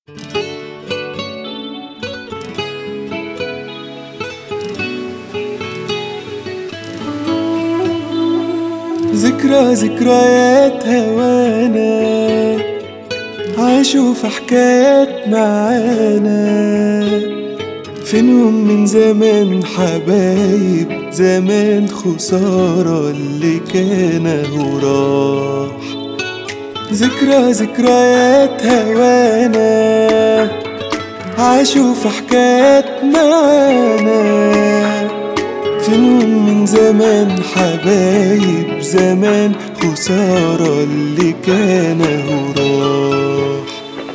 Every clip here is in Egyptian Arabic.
ذكرى ذكريات هوانا عاشوا في حكايات معانا فينهم من زمان حبايب زمان خسارة اللي كان هو راح ذكرى ذكريات هوانا عاشوا في حكايات معانا فينهم من زمان حبايب زمان خسارة اللي كان هو راح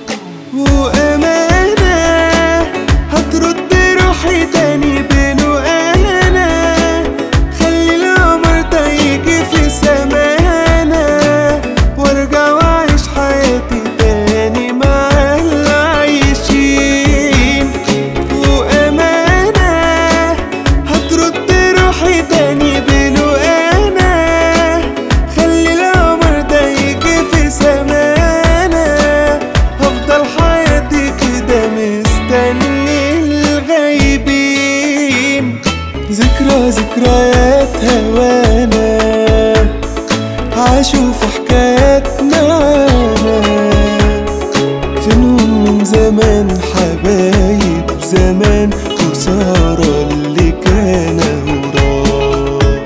وأمانة هترد روحي تاني بين وأنا خلي القمر ده يجي في سمانا وارجع واعيش حياتي تاني مع اللي عايشين وأمانة هترد روحي تاني بين وأنا خلي القمر ده يجي في سمانا هفضل حياتي كده مستني الغايبين ذكرى ذكريات هوانا عاشوا في حكايات معانا فينهم من زمان حبايب زمان خسارة اللي كان هو راح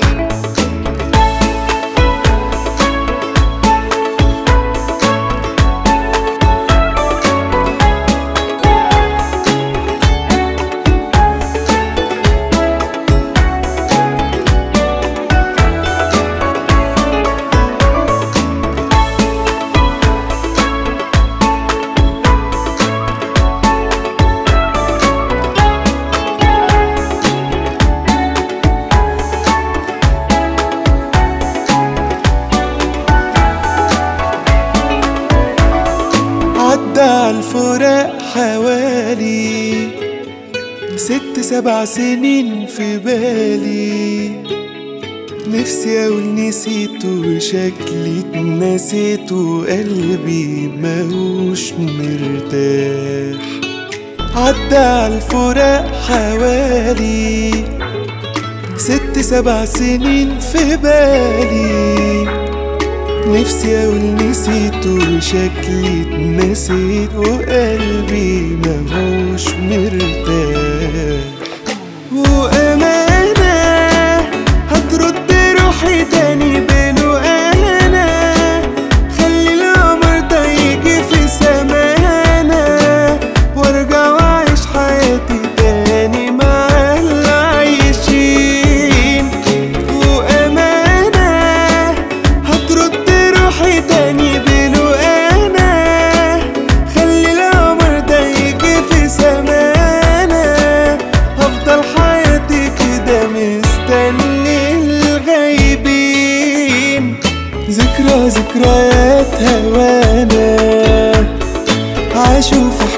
عدى عالفراق حوالي ست سبع سنين في بالي نفسي اقول نسيت وشكلي اتنسيت وقلبي ماهوش مرتاح عدى عالفراق حوالي ست سبع سنين في بالي نفسي اقول نسيت وشكلي اتنسيت وقلبي ماهوش مرتاح وأمانة هترد روحي تاني بين وأنا خلي القمر ده يجي في سمانا وارجع واعيش حياتي تاني مع اللي عايشين وأمانة هترد روحي تاني بين وأنا خلي القمر ده يجي في سمانا هفضل حياتي كده مستني الغايبين ذكرى ذكريات هوانا عاشوا في